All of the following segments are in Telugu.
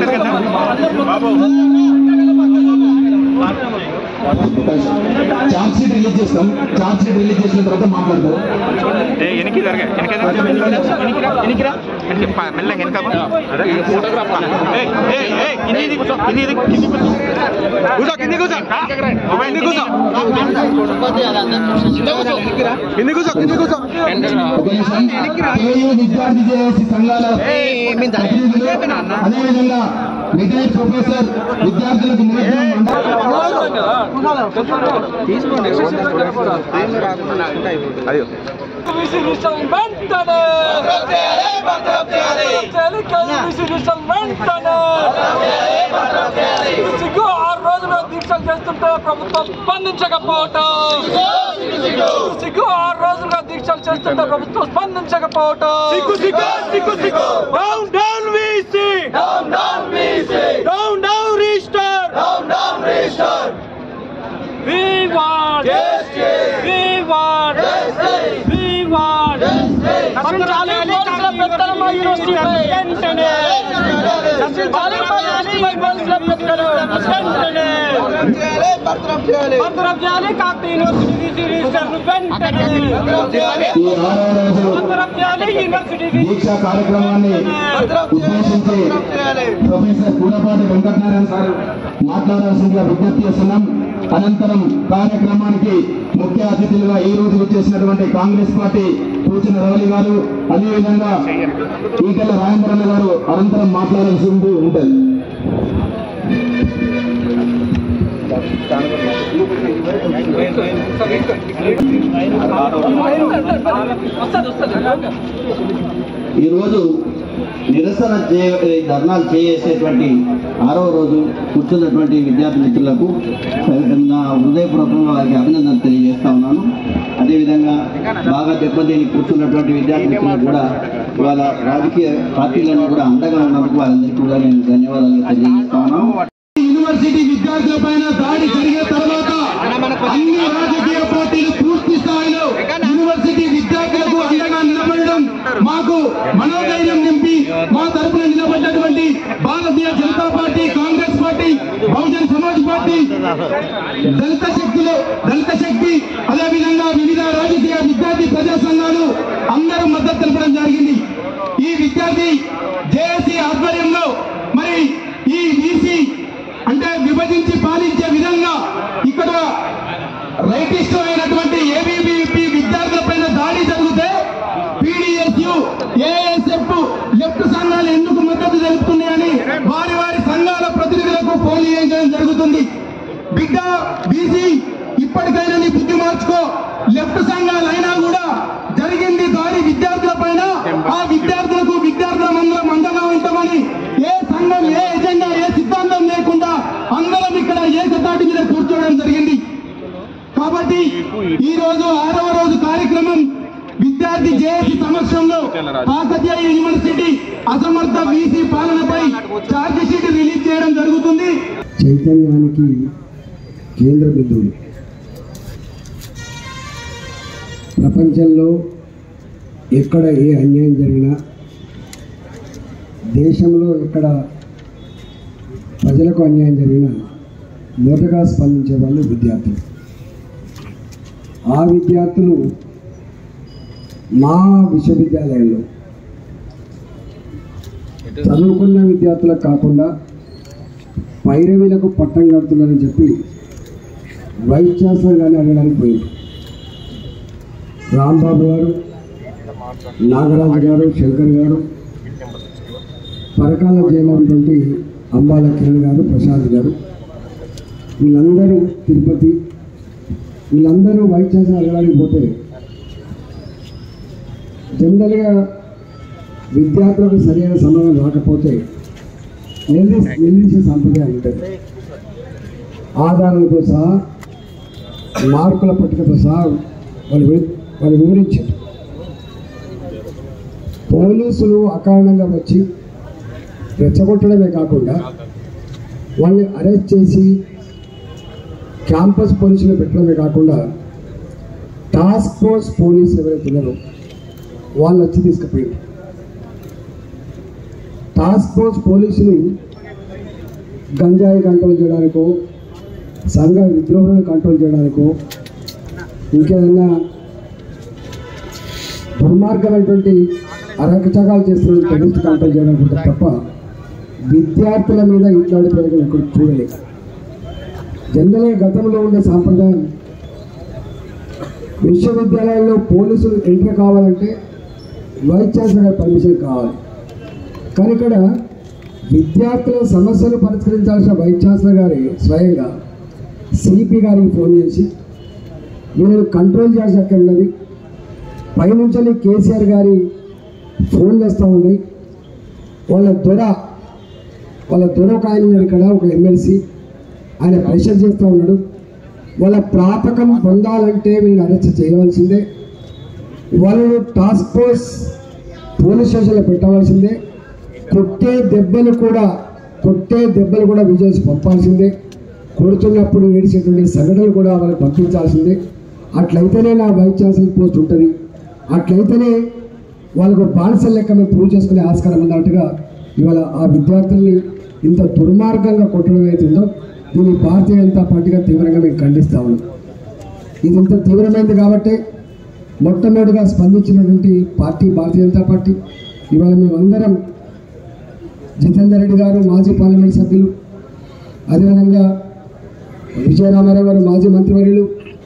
ఛార్జ్ షీట్ రిలీజ్ చేస్తాం ఛార్జ్ షీట్ రిలీజ్ చేసిన తర్వాత మాట్లాడతాం ఏ ఎనికి జరగ ఎనికిరా ఎనికిరా మెల్లగా వెనక కూర్చో కింది కూర్చో కింది కూర్చో కింది కూర్చో కింది కూర్చో ఒక నిమిషం కేయూ విద్యార్థి జేఏసీ సంఘాల ప్రతినిధులు అదేవిధంగా రిటైర్డ్ ప్రొఫెసర్ విద్యార్థులకు నిరంతరం అయ్యో సిగ్గు ఆరు రోజులు దీక్షలు చేస్తుంటే ప్రభుత్వం స్పందించకపోవటం సిగ్గు ఆరు రోజులుగా దీక్షలు చేస్తుంటే ప్రభుత్వం స్పందించకపోవటం సిగ్గు సిగ్గు సిగ్గు సిగ్గు down down VC down down VC down down registrar down down registrar We want justice. We want justice. We want justice. రక్షించాలి పోలీసుల పెత్తనం యూనివర్సిటీపై వెంటనే రక్షించాలి యూనివర్సిటీపై పోలీసుల పెత్తనం వెంటనే భద్రం చేయాలి కాకతీయ యూనివర్సిటీ వీసీ రిజిస్టర్ను వెంటనే ఈ ఆరవ రోజు భద్రం చేయాలి యూనివర్సిటీ వీసీ దీక్ష కార్యక్రమాన్ని ఉద్దేశించి ప్రొఫెసర్ కూడపాటి వెంకటనారాయణ సార్ మాట్లాడాల్సిందిగా విజ్ఞప్తి చేస్తున్నాం అనంతరం కార్యక్రమానికి ముఖ్య అతిథులుగా ఈ రోజు వచ్చేసినటువంటి కాంగ్రెస్ పార్టీ కూర్చున్న రవలి గారు అదేవిధంగా ఈటల రాజేంద్రన్న గారు అనంతరం మాట్లాడాల్సి ఉంటూ ఉంటుంది ఈరోజు నిరసన చే ధర్నాలు చేసేటువంటి ఆరవ రోజు కూర్చున్నటువంటి విద్యార్థి మిత్రులకు నా హృదయపూర్వకంగా వారికి అభినందనలు తెలియజేస్తా ఉన్నాను అదేవిధంగా బాగా దెబ్బతిని కూర్చున్నటువంటి విద్యార్థి మిత్రులకు కూడా వాళ్ళ రాజకీయ పార్టీలను కూడా అండగా ఉన్నందుకు వాళ్ళందరికీ కూడా నేను ధన్యవాదాలు తెలియజేస్తా ఉన్నాను యూనివర్సిటీ విద్యార్థుల పైన దాడి జరిగిన తర్వాత అన్ని రాజకీయ పార్టీలు పూర్తి స్థాయిలో యూనివర్సిటీ విద్యార్థులకు అండగా నిలబడడం మాకు మనోధైర్యం నింపి మా తరపున నిలబడ్డటువంటి Bharatiya Janata party Congress party Bahujan Samaj party దళిత శక్తులు దళిత శక్తి అదేవిధంగా వివిధ రాజకీయ విద్యార్థి ప్రజా సంఘాలు అందరూ మద్దతు తెలపడం జరిగింది ఈ విద్యార్థి జేఏసీ ఆధ్వర్యంలో మరి ఈ బీసీ అంటే విభజించి పాలించే విధంగా ఇక్కడ రైటిస్ట్ అయినటువంటి ఏబీవీపీ విద్యార్థుల పైన దాడి జరిగితే పీడిఎస్యు ఏఎస్ఎఫ్ లెఫ్ట్ సంఘాలు ఎందుకు మద్దతు తెలుపుతున్నాయని వారి వారి సంఘాల ప్రతినిధులకు ఫోన్ చేయడం జరుగుతుంది బిడ్డ బీసీ ఇప్పటికైనా నీ బుద్ధి మార్చుకో లెఫ్ట్ సంఘాలు అయినా కూడా జరిగింది దాడి విద్యార్థుల పైన ఆ విద్యార్థులకు విద్యార్థుల అందరం అండగా ఉంటామని ఏ సంఘం ఏ ఎజెండా ఏ సిద్ధాంతం లేకుండా అందరం ఇక్కడ ఏకతాటి మీద కూర్చోవడం జరిగింది కాబట్టి ఈ రోజు ఆరవ రోజు కార్యక్రమం విద్యార్థి జేఏసీ సమక్షంలో కాకతీయ యూనివర్సిటీ అసమర్థ వీసీ పాలనపై ఛార్జ్ షీట్ రిలీజ్ చేయడం జరుగుతుంది చైతన్యానికి కేంద్ర బిందువులు ప్రపంచంలో ఎక్కడ ఏ అన్యాయం జరిగినా దేశంలో ఎక్కడ ప్రజలకు అన్యాయం జరిగినా మొదటగా స్పందించే వాళ్ళు విద్యార్థులు ఆ విద్యార్థులు మా విశ్వవిద్యాలయంలో చదువుకున్న విద్యార్థులకు కాకుండా పైరవీలకు పట్టం కడుతున్నారని చెప్పి వైస్ ఛాన్సలర్ గారిని అడగడానికి పోయింది రాంబాబు గారు నాగరాజు గారు శంకర్ గారు పరకాల చేయనటువంటి అంబాల కిరణ్ గారు ప్రశాంత్ గారు వీళ్ళందరూ తిరుపతి వీళ్ళందరూ వైస్ ఛాన్సలర్ అడగడానికి పోతే జనరల్గా విద్యార్థులకు సరైన సమాధానం రాకపోతే నిలదీ- నిలదీసే సంప్రదాయం ఉంటుంది ఆధారాలతో సహా మార్కుల పట్టికతో సహా వాళ్ళు వి- వాళ్ళు వివరించారు పోలీసులు అకారణంగా వచ్చి రెచ్చగొట్టడమే కాకుండా వాళ్ళని అరెస్ట్ చేసి క్యాంపస్ పోలీసులు పెట్టడమే కాకుండా టాస్క్ ఫోర్స్ పోలీస్ ఎవరైతే ఉన్నారో వాళ్ళు వచ్చి తీసుకుపోయారు టాస్క్ ఫోర్స్ పోలీసులు గంజాయి కంట్రోల్ చేయడానికో సంఘ విద్రోహాలను కంట్రోల్ చేయడానికో ఇంకేదన్నా దుర్మార్గమైనటువంటి అరకచకాలు చేస్తున్న టెరిస్ట్ కంట్రోల్ చేయడానికి ఉంటుంది తప్ప విద్యార్థుల మీద ఇట్లాంటి ప్రయోగం ఎక్కడ చూడలేదు జనరల్గా గతంలో ఉండే సాంప్రదాయం విశ్వవిద్యాలయాల్లో పోలీసులు ఎంటర్ కావాలంటే వైస్ ఛాన్సలర్ పర్మిషన్ కావాలి కానీ ఇక్కడ విద్యార్థుల సమస్యలు పరిష్కరించాల్సిన వైస్ ఛాన్సలర్ గారి స్వయంగా సిపి గారికి ఫోన్ చేసి వీళ్ళని కంట్రోల్ చేసి అక్కడ ఉన్నది పైనుంచి కేసీఆర్ గారి ఫోన్లు వస్తూ ఉన్నాయి వాళ్ళ దొర వాళ్ళ దొర ఒక ఆయన ఉన్నాడు ఇక్కడ ఒక ఎమ్మెల్సీ ఆయన ప్రెషర్ చేస్తూ ఉన్నాడు వాళ్ళ ప్రాపకం పొందాలంటే వీళ్ళు అరెస్ట్ చేయవలసిందే వాళ్ళను టాస్క్ ఫోర్స్ పోలీస్ స్టేషన్లో పెట్టవలసిందే కొట్టే దెబ్బలు కూడా కొట్టే దెబ్బలు కూడా విజయస్ పంపాల్సిందే కొడుతున్నప్పుడు ఏడిచేటువంటి సంఘటనలు కూడా వాళ్ళకి పంపించాల్సిందే అట్లయితేనే నా వైస్ ఛాన్సలర్ పోస్ట్ ఉంటుంది అట్లయితేనే వాళ్ళకు బానిసల లెక్క మేము ప్రూవ్ చేసుకునే ఆస్కారం ఉన్నట్టుగా ఇవాళ ఆ విద్యార్థుల్ని ఇంత దుర్మార్గంగా కొట్టడం అవుతుందో దీన్ని భారతీయ జనతా పార్టీగా తీవ్రంగా మేము ఖండిస్తా ఉన్నాం ఇది ఇంత తీవ్రమైనది కాబట్టి మొట్టమొదటిగా స్పందించినటువంటి పార్టీ భారతీయ జనతా పార్టీ ఇవాళ మేమందరం జితేందర్ రెడ్డి గారు మాజీ పార్లమెంట్ సభ్యులు అదేవిధంగా విజయరామారావు గారు మాజీ మంత్రివర్యులు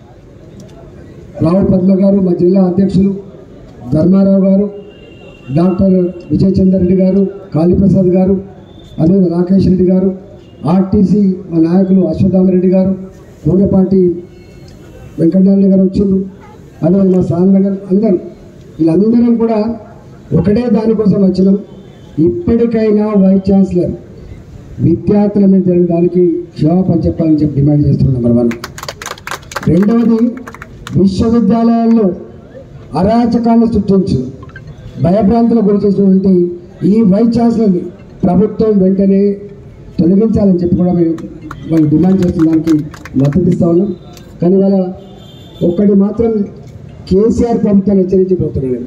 రావు పద్మ గారు మా జిల్లా అధ్యక్షులు ధర్మారావు గారు డాక్టర్ విజయ్ చందర్ రెడ్డి గారు కాళీప్రసాద్ గారు అదేవిధంగా రాకేష్ రెడ్డి గారు ఆర్టీసీ మా నాయకులు అశ్వత్థామరెడ్డి గారు పూర్వపాటి వెంకటనారాయణ గారు వచ్చిండ్రు అదేవిధంగా మా సాంగ గారు అందరూ వీళ్ళందరం కూడా ఒకటే దానికోసం వచ్చినాం ఇప్పటికైనా వైస్ ఛాన్సలర్ విద్యార్థుల మీద జరిగిన దానికి క్షమాపణ చెప్పాలని చెప్పి డిమాండ్ చేస్తున్నాం నెంబర్ వన్ రెండవది విశ్వవిద్యాలయాల్లో అరాచకాలను సృష్టించు భయభ్రాంతులకు గురి చేసినటువంటి ఈ వైస్ ఛాన్సలర్ని ప్రభుత్వం వెంటనే తొలగించాలని చెప్పి కూడా మేము వాళ్ళు డిమాండ్ చేస్తున్న దానికి మద్దతు ఇస్తా ఉన్నాం కానీ వాళ్ళ ఒక్కటి మాత్రం కేసీఆర్ ప్రభుత్వాన్ని హెచ్చరించిపోతున్నాను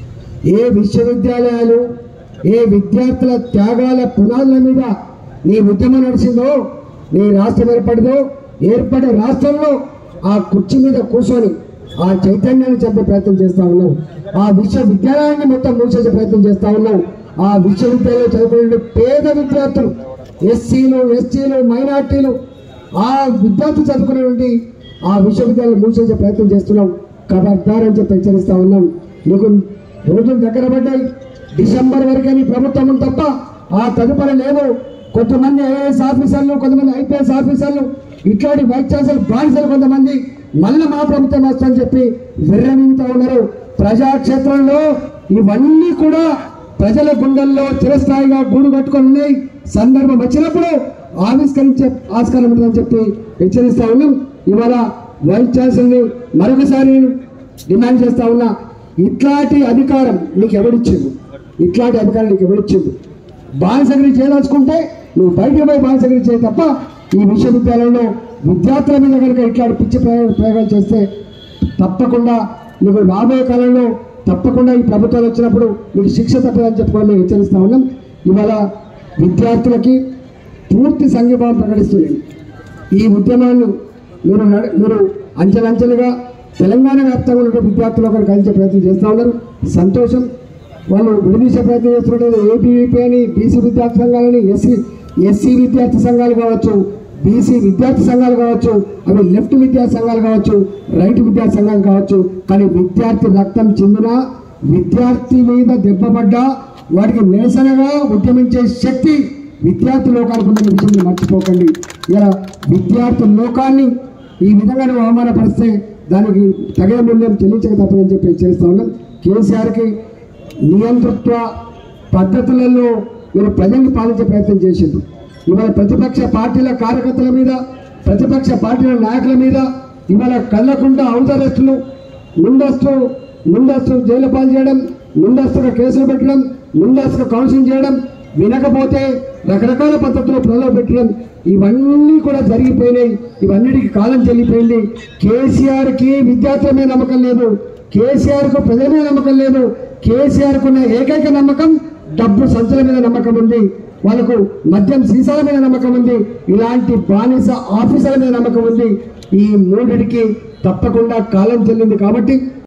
ఏ విశ్వవిద్యాలయాలు ఏ విద్యార్థుల త్యాగాల పునాదుల మీద నీ ఉద్యమం నడిచిందో నీ రాష్ట్రం ఏర్పడదో ఏర్పడే రాష్ట్రంలో ఆ కుర్చీ మీద కూర్చొని ఆ చైతన్యాన్ని చంపే ప్రయత్నం చేస్తా ఉన్నావు ఆ విశ్వవిద్యాలయాన్ని మొత్తం మూసేసే ప్రయత్నం చేస్తా ఉన్నావు ఆ విశ్వవిద్యాలయంలో చదువుకునే పేద విద్యార్థులు ఎస్సీలు ఎస్టీలు మైనార్టీలు ఆ విద్యార్థులు చదువుకునేటువంటి ఆ విశ్వవిద్యాలయం మూసేసే ప్రయత్నం చేస్తున్నాం ఖబర్దార్ అని చెప్పి హెచ్చరిస్తా ఉన్నాం నీకు రోజులు దగ్గర పడ్డాయి డిసెంబర్ వరకే నీ ప్రభుత్వం ఉంది తప్ప ఆ తదుపరి లేదు కొంతమంది ఐఏఎస్ ఆఫీసర్లు కొంతమంది ఐపీఎస్ ఆఫీసర్లు ఇట్లాంటి వైస్ ఛాన్సలర్ బానిసలు కొంతమంది మళ్ళీ మా ప్రభుత్వం వస్తుందని చెప్పి విర్రమింగుతూ ఉన్నారు ప్రజాక్షేత్రంలో ఇవన్నీ కూడా ప్రజల గుండెల్లో చిరస్థాయిగా గూడు కట్టుకొని ఉన్నాయి సందర్భం వచ్చినప్పుడు ఆవిష్కరించే ఆస్కారం ఉంటుందని చెప్పి హెచ్చరిస్తా ఉన్నాం ఇవాళ వైస్ ఛాన్సలర్ని మరొకసారి నేను డిమాండ్ చేస్తా ఉన్నా ఇట్లాంటి అధికారం నీకు ఎవడిచ్చిండు ఇట్లాంటి అధికారం నీకు ఎవడిచ్చిండు బాలసగిరి చేయదలుచుకుంటే నువ్వు బయటకు పోయి బాలసగిరి చేయ తప్ప ఈ విశ్వవిద్యాలయంలో విద్యార్థుల మీద కనుక ఇట్లాంటి పిచ్చి ప్రయోగ ప్రయోగాలు చేస్తే తప్పకుండా నీకు రాబోయే కాలంలో తప్పకుండా ఈ ప్రభుత్వాలు వచ్చినప్పుడు మీకు శిక్ష తప్పదని చెప్పుకోవడం మేము హెచ్చరిస్తా ఉన్నాం ఇవాళ విద్యార్థులకి పూర్తి సంఘీభావం ప్రకటిస్తుంది ఈ ఉద్యమాన్ని మీరు నడ- మీరు అంచెలంచెలుగా తెలంగాణ వ్యాప్తంగా ఉన్న విద్యార్థులు ఒకరు కలిసే ప్రయత్నం చేస్తూ ఉన్నారు సంతోషం వాళ్ళు విడదీసే ప్రయత్నం చేస్తున్నట్టు ఏబీవీపీ అని బీసీ విద్యార్థి సంఘాలని ఎస్సీ ఎస్సీ విద్యార్థి సంఘాలు కావచ్చు బీసీ విద్యార్థి సంఘాలు కావచ్చు అవి లెఫ్ట్ విద్యార్థి సంఘాలు కావచ్చు రైట్ విద్యార్థి సంఘాలు కావచ్చు కానీ విద్యార్థి రక్తం చెందినా విద్యార్థి మీద దెబ్బపడ్డా వాటికి నిరసనగా ఉద్యమించే శక్తి విద్యార్థి లోకానికి ఉన్న విషయం మీరు మర్చిపోకండి ఇలా విద్యార్థి లోకాన్ని ఈ విధంగా నువ్వు అవమానపరిస్తే దానికి తగిన మూల్యం చెల్లించక తప్పదని చెప్పి హెచ్చరిస్తా ఉన్నాం కేసీఆర్కి నియంతృత్వ పద్ధతులలో మీరు ప్రజల్ని పాలించే ప్రయత్నం చేసిండు ఇవాళ ప్రతిపక్ష పార్టీల కార్యకర్తల మీద ప్రతిపక్ష పార్టీల నాయకుల మీద ఇవాళ కళ్ళకుండా ఔదరస్తులు ముందస్తు ముందస్తు జైలు పాలు చేయడం ముందస్తుగా కేసులు పెట్టడం ముందస్తుగా కౌన్సిలింగ్ చేయడం వినకపోతే రకరకాల పద్ధతుల్లో ప్రజలు పెట్టడం ఇవన్నీ కూడా జరిగిపోయినాయి ఇవన్నిటికి కాలం చెల్లిపోయింది కేసీఆర్కి విద్యార్థుల మీద నమ్మకం లేదు కేసీఆర్కు ప్రజల మీద నమ్మకం లేదు కేసీఆర్కు ఉన్న ఏకైక నమ్మకం డబ్బు సంచుల మీద నమ్మకం ఉంది వాళ్ళకు మద్యం సీసాల మీద నమ్మకం ఉంది ఇలాంటి బానిస ఆఫీసర్ల మీద నమ్మకం ఉంది ఈ మూడిటికి తప్పకుండా కాలం చెల్లింది కాబట్టి